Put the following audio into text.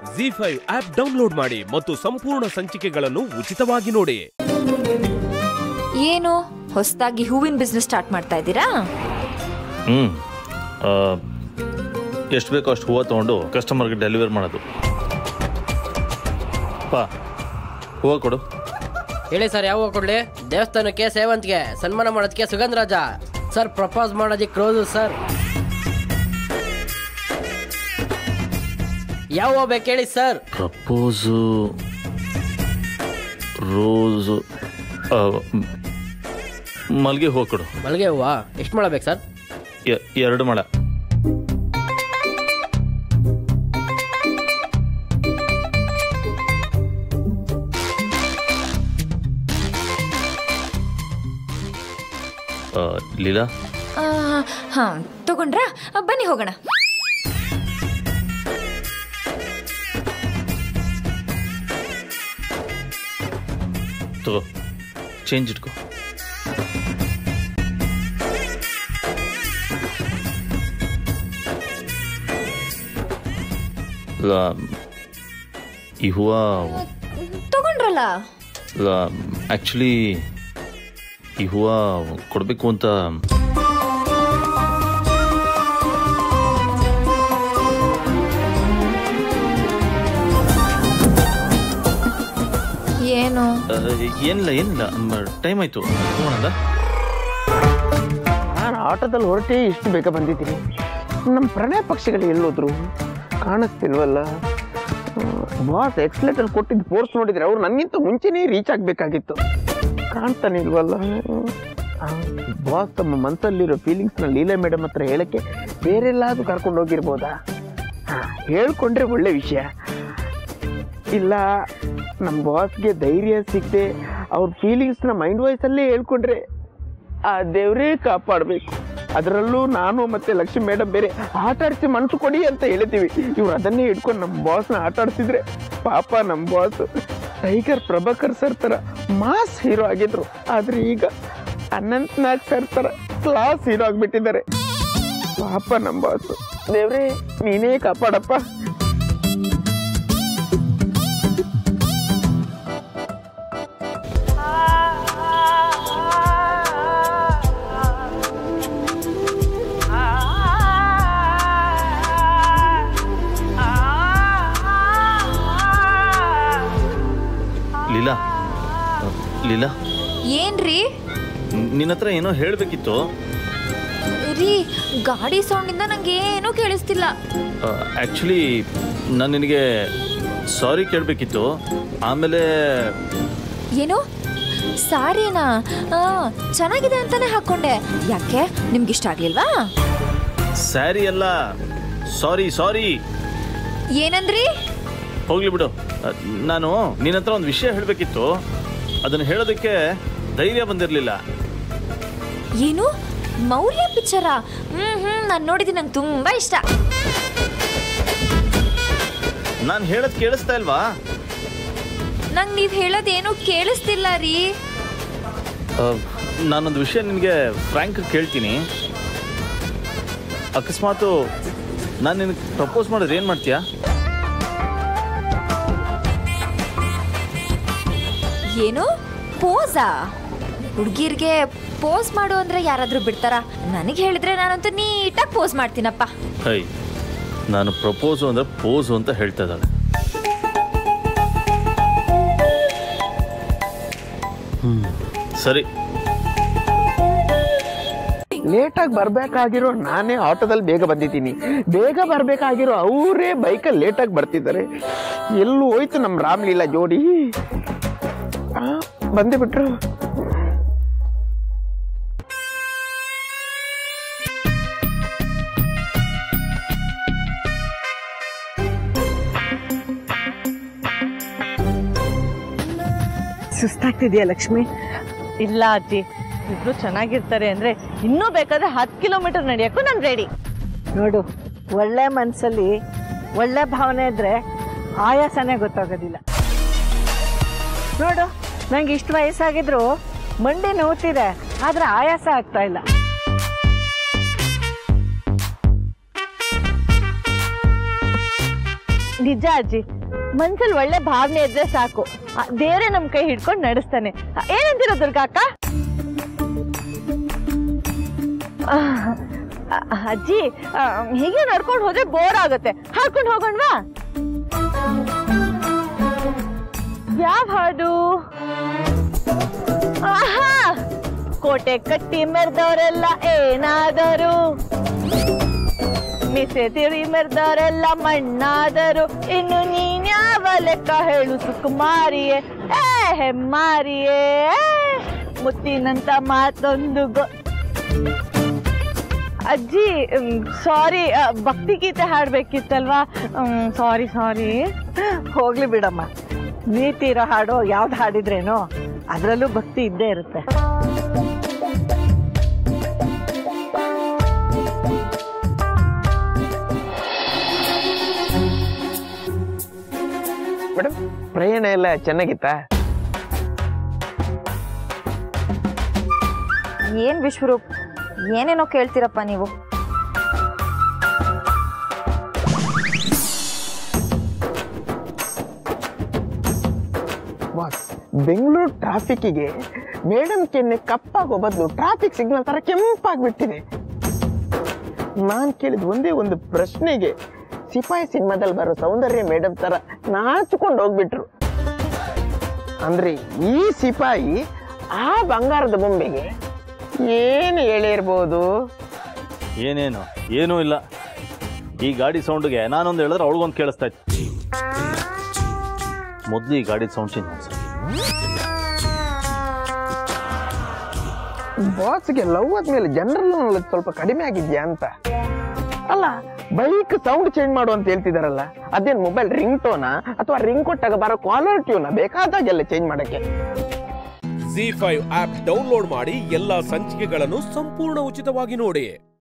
G five app download ಮಾಡಿ ಮತ್ತು ಸಂಪೂರ್ಣ ಸಂಚಿಕೆಗಳನ್ನು ಉಚಿತವಾಗಿ ನೋಡಿ ಏನು ಹೊಸದಾಗಿ ಹೂವಿನ ಬಿಸ್ನೆಸ್ ಸ್ಟಾರ್ಟ್ ಮಾಡ್ತಾ ಇದ್ದೀರಾ ಹ್ಞೂ ಎಷ್ಟು ಬೇಕೋ ಅಷ್ಟು ಹೂವು ತೊಗೊಂಡು ಕಸ್ಟಮರ್ಗೆ ಡೆಲಿವರ್ ಮಾಡೋದು ಪಾ ಹೂವು ಕೊಡು ಹೇಳಿ ಸರ್ ಯಾವ ಹೂವು ಕೊಡ್ಲಿ ದೇವಸ್ಥಾನಕ್ಕೆ ಸೇವಂತಿಗೆ ಸನ್ಮಾನ ಮಾಡೋದಕ್ಕೆ ಸುಗಂಧರಾಜ ಸರ್ ಪ್ರಪೋಸ್ ಮಾಡೋದಕ್ಕೆ ಕ್ರೋಸು ಸರ್ ಯಾವ ಹೂವು ಬೇಕು ಹೇಳಿ ಸರ್ ಪ್ರಪೋಸು ರೋಸು ಆ, ಮ್, ಮಲ್ಗೆ ಹೂವು ಕೊಡು ಮಲ್ಲಿಗೆ ಹೂವು ಎಷ್ಟು ಮೊಳ ಬೇಕು ಸರ್ ಎ- ಎರಡು ಮಳ ಆ, ಲೀಲಾ ಆ, ಹಾ ತಗೊಂಡ್ರಾ ಆ, ಬನ್ನಿ ಹೋಗೋಣ ತಗೋ ಚೇಂಜ್ ಇಟ್ಕೋ ಇಲ್ಲ, ಈ ಹೂವು ತಗೊಂಡ್ರಲ್ಲ ಆ್ಯಕ್ಚುಲಿ ಈ ಹೂವು ಕೊಡಬೇಕು ಅಂತ ಏನು ಆ, ಏನಿಲ್ಲ ಏನಿಲ್ಲ ಟೈಮ್ ಆಯಿತು ಹೋಗೋಣಲ್ಲ ನಾನು ಆಟೋದಲ್ಲಿ ಹೊರಟೆ ಇಷ್ಟು ಬೇಗ ಬಂದಿದ್ದೀನಿ ನಮ್ಮ ಪ್ರಣಯ ಪಕ್ಷಿಗಳು ಎಲ್ಲೋದ್ರು ಕಾಣಿಸ್ತಿಲ್ವಲ್ಲ ಬಾಸ್ ಎಕ್ಸ್ಲೇಟಲ್ಲಿ ಕೊಟ್ಟಿದ್ದು ಫೋರ್ಸ್ ನೋಡಿದ್ರೆ ಅವ್ರು ನನಗಿಂತ ಮುಂಚೆನೇ ರೀಚ್ ಆಗಬೇಕಾಗಿತ್ತು ಕಾಣ್ತಾನೆ ಇಲ್ವಲ್ಲ ಬಾಸ್ ತಮ್ಮ ಮನಸ್ಸಲ್ಲಿರೋ ಫೀಲಿಂಗ್ಸ್ನ ಲೀಲಾ ಮೇಡಮ್ ಹತ್ರ ಹೇಳಕ್ಕೆ ಬೇರೆಲ್ಲಾದ್ರೂ ಕರ್ಕೊಂಡು ಹೋಗಿರ್ಬೋದಾ ಹಾಂ ಹೇಳ್ಕೊಂಡ್ರೆ ಒಳ್ಳೆ ವಿಷಯ ಇಲ್ಲ ನಮ್ಮ ಬಾಸ್ಗೆ ಧೈರ್ಯ ಸಿಗದೆ ಅವ್ರ ಫೀಲಿಂಗ್ಸ್ನ ಮೈಂಡ್ ವಾಯ್ಸಲ್ಲೇ ಹೇಳ್ಕೊಂಡ್ರೆ ಆ ದೇವರೇ ಕಾಪಾಡಬೇಕು ಅದರಲ್ಲೂ ನಾನು ಮತ್ತೆ ಲಕ್ಷ್ಮಿ ಮೇಡಮ್ ಬೇರೆ ಆಟ ಆಡಿಸಿ ಮನಸ್ಸು ಕೊಡಿ ಅಂತ ಹೇಳಿದ್ದೀವಿ ಇವ್ರು ಅದನ್ನೇ ಹಿಡ್ಕೊಂಡು ನಮ್ಮ ಬಾಸ್ನ ಆಟ ಆಡ್ಸಿದ್ರೆ ಪಾಪ ನಮ್ಮ ಬಾಸ್ ಟೈಗರ್ ಪ್ರಭಾಕರ್ ಸರ್ ಥರ ಮಾಸ್ ಹೀರೋ ಆಗಿದ್ರು ಆದ್ರೆ ಈಗ ಅನಂತ್ ನಾಗ್ ಸರ್ ಥರ ಕ್ಲಾಸ್ ಹೀರೋ ಆಗಿಬಿಟ್ಟಿದ್ದಾರೆ ಪಾಪ ನಮ್ಮ ಬಾಸ್ ದೇವ್ರೇ ನೀನೇ ಕಾಪಾಡಪ್ಪ ಲೀಲಾ ಲೀಲಾ ಏನ್ರಿ ನಿನ್ನ ಹತ್ರ ಏನೋ ಹೇಳಬೇಕಿತ್ತು ರೀ ಗಾಡಿ ಸೌಂಡಿಂದ ನಂಗೆ ಏನೂ ಕೇಳಿಸ್ತಿಲ್ಲ ಆ್ಯಕ್ಚುಲಿ ನಾನು ನಿನಗೆ ಸಾರಿ ಕೇಳಬೇಕಿತ್ತು ಆಮೇಲೆ ಏನು ಸಾರಿನಾ ಆ, ಚೆನ್ನಾಗಿದೆ ಅಂತಾನೆ ಹಾಕೊಂಡೆ ಯಾಕೆ ನಿಮ್ಗೆ ಇಷ್ಟ ಆಗ್ಲಿಲ್ವಾ ಸ್ಯಾರಿ ಅಲ್ಲ ಸಾರಿ ಸಾರಿ ಏನಂದ್ರಿ ಹೋಗ್ಲಿ ಬಿಡು ಅಹ್, ನಾನು ನಿನ್ನ ಹತ್ರ ಒಂದು ವಿಷಯ ಹೇಳಬೇಕಿತ್ತು ಅದನ್ನು ಹೇಳೋದಕ್ಕೆ ಧೈರ್ಯ ಬಂದಿರಲಿಲ್ಲ ಏನು ಮೌರ್ಯ ಪಿಕ್ಚರಾ ಹ್ಮ್ ಹ್ಮ್ ನಾನು ನೋಡಿದ್ದೀನಿ ನಂಗೆ ತುಂಬಾ ಇಷ್ಟ ನಾನು ಹೇಳೋದು ಕೇಳಿಸ್ತಾ ಇಲ್ವಾ ನಂಗೆ ನೀವು ಹೇಳೋದೇನು ಕೇಳಿಸ್ತಿಲ್ಲ ರೀ ಅಹ್, ನಾನೊಂದು ವಿಷಯ ನಿನಗೆ ಫ್ರ್ಯಾಂಕ್ ಕೇಳ್ತೀನಿ ಅಕಸ್ಮಾತು ನಾನು ನಿನಗೆ ಪ್ರಪೋಸ್ ಮಾಡಿದ್ರೆ ಏನು ಮಾಡ್ತೀಯಾ ಏನು ಪೋಸಾ ಹುಡುಗಿರ್ಗೆ ಪೋಸ್ ಮಾಡು ಅಂದ್ರೆ ಯಾರಾದ್ರೂ ಬಿಡ್ತಾರಾ ನನಗೆ ಹೇಳಿದ್ರೆ ನಾನಂತೂ ನೀಟಾಗಿ ಪೋಸ್ ಮಾಡ್ತೀನಪ್ಪ ಹೈ ನಾನು ಪ್ರಪೋಸು ಅಂದರೆ ಪೋಸು ಅಂತ ಹೇಳ್ತಾ ಇದ್ದಾಳೆ ಹ್ಮ್, ಸರಿ ಲೇಟಾಗಿ ಬರ್ಬೇಕಾಗಿರೋ ನಾನೇ ಆಟೋದಲ್ಲಿ ಬೇಗ ಬಂದಿದ್ದೀನಿ ಬೇಗ ಬರ್ಬೇಕಾಗಿರೋ ಅವರೇ ಬೈಕಲ್ಲಿ ಲೇಟಾಗಿ ಬರ್ತಿದ್ದಾರೆ ಎಲ್ಲೂ ಹೋಯ್ತು ನಮ್ಮ ರಾಮ್ಲೀಲಾ ಜೋಡಿ ಆ, ಬಂದೇ ಬಿಟ್ರು ಸುಸ್ತಾಗ್ತಿದ್ಯಾ ಲಕ್ಷ್ಮಿ ಇಲ್ಲ ಅಜ್ಜಿ ಇಬ್ರು ಚೆನ್ನಾಗಿರ್ತಾರೆ ಅಂದ್ರೆ ಇನ್ನೂ ಬೇಕಾದ್ರೆ ಹತ್ತು ಕಿಲೋಮೀಟರ್ ನಡೆಯೋಕ್ಕೂ ನಾನು ರೆಡಿ ನೋಡು ಒಳ್ಳೆ ಮನಸ್ಸಲ್ಲಿ ಒಳ್ಳೆ ಭಾವನೆ ಇದ್ರೆ ಆಯಾಸನೇ ಗೊತ್ತಾಗೋದಿಲ್ಲ ನೋಡು ನಂಗೆ ಇಷ್ಟು ವಯಸ್ಸಾಗಿದ್ರು ಮಂಡಿ ನೋವ್ತಿದೆ ಆದ್ರೆ ಆಯಾಸ ಆಗ್ತಾ ಇಲ್ಲ ನಿಜ ಅಜ್ಜಿ ಮನ್ಸಲ್ಲಿ ಒಳ್ಳೆ ಭಾವನೆ ಇದ್ರೆ ಸಾಕು ಆ, ದೇವ್ರೇ ನಮ್ ಕೈ ಹಿಡ್ಕೊಂಡು ನಡೆಸ್ತಾನೆ ಆ, ಏನಂತೀರ ದುರ್ಗಾ ಅಕ್ಕ ಆ, ಆ, ಅಜ್ಜಿ ಆ, ಹೀಗೆ ನಡ್ಕೊಂಡು ಹೋದ್ರೆ ಬೋರ್ ಆಗುತ್ತೆ ಹಾಡ್ಕೊಂಡು ಹೋಗೋಣವಾ ಯಾವ ಹಾಡು ಆಹಾ ಕೋಟೆ ಕಟ್ಟಿ ಮೆರೆದವರೆಲ್ಲ ಏನಾದರು ಮಿಸೆ ತಿರಿ ಮೆರೆದವರೆಲ್ಲ ಮಣ್ಣಾದರು ಇನ್ನು ನೀನ್ಯಾವ ಲೆಕ್ಕ ಹೇಳು ಸುಕುಮಾರಿಯೇ ಏ ಹೆಮ್ಮಾರಿಯೇ ಮುತ್ತಿನಂತ ಮಾತೊಂದು ಗೊ ಅಜ್ಜಿ ಸಾರಿ ಭಕ್ತಿಗೀತೆ ಹಾಡ್ಬೇಕಿತ್ತಲ್ವಾ ಸಾರಿ ಸಾರಿ ಹೋಗ್ಲಿ ಬಿಡಮ್ಮ ನೀತಿ ಇರೋ ಹಾಡು ಯಾವ್ದು ಹಾಡಿದ್ರೇನೋ ಅದರಲ್ಲೂ ಭಕ್ತಿ ಇದ್ದೇ ಇರುತ್ತೆ ಮೇಡಮ್ ಪ್ರಯಾಣ ಎಲ್ಲ ಚೆನ್ನಾಗಿತ್ತಾ ಏನ್ ವಿಶ್ವರೂಪ್ ಏನೇನೋ ಕೇಳ್ತೀರಪ್ಪ ನೀವು ಬಾಸ್ ಬೆಂಗಳೂರು ಟ್ರಾಫಿಕ್ಕಿಗೆ ಮೇಡಮ್ ಕೆನ್ನೆ ಕಪ್ಪಾಗೋ ಬದಲು ಟ್ರಾಫಿಕ್ ಸಿಗ್ನಲ್ ತರ ಕೆಂಪಾಗ್ಬಿಟ್ಟಿದೆ ನಾನ್ ಕೇಳಿದ ಒಂದೇ ಒಂದು ಪ್ರಶ್ನೆಗೆ ಸಿಪಾಯಿ ಸಿನಿಮಾದಲ್ಲಿ ಬರೋ ಸೌಂದರ್ಯ ಮೇಡಮ್ ತರ ನಾಚಿಕೊಂಡು ಹೋಗ್ಬಿಟ್ರು ಅಂದ್ರೆ ಈ ಸಿಪಾಯಿ ಆ ಬಂಗಾರದ ಬೊಂಬೆಗೆ ಏನು ಹೇಳಿರ್ಬೋದು ಏನೇನು ಏನೂ ಇಲ್ಲ ಈ ಗಾಡಿ ಸೌಂಡ್ಗೆ ನಾನೊಂದು ಹೇಳಿದ್ರೆ ಅವಳಿಗೊಂದು ಕೇಳಿಸ್ತಾ ಇತ್ತು ಮೊದಲು ಈ ಗಾಡಿ ಸೌಂಡ್ ಚೇಂಜ್ ಮಾಡ್ಸಿ ಬಾಸ್ಗೆ ಲವ್ ಆದ್ಮೇಲೆ ಜನರಲ್ ನಾಲೆಜ್ ಸ್ವಲ್ಪ ಕಡಿಮೆ ಆಗಿದ್ಯಾ ಅಂತ ಅಲ್ಲ ಬೈಕ್ ಸೌಂಡ್ ಚೇಂಜ್ ಮಾಡು ಅಂತ ಹೇಳ್ತಿದಾರಲ್ಲ ಅದೇನ್ ಮೊಬೈಲ್ ರಿಂಗ್ ಟೋನಾ ಅಥವಾ ರಿಂಗ್ ಕೊಟ್ಟಾಗ ಬರೋ ಕಾಲರ್ ಟ್ಯೂನ ಬೇಕಾದಾಗೆಲ್ಲ ಚೇಂಜ್ ಮಾಡಕ್ಕೆ ಜಿ ಫೈವ್ ಆಪ್ ಡೌನ್ಲೋಡ್ ಮಾಡಿ ಎಲ್ಲಾ ಸಂಚಿಕೆಗಳನ್ನು ಸಂಪೂರ್ಣ ಉಚಿತವಾಗಿ ನೋಡಿ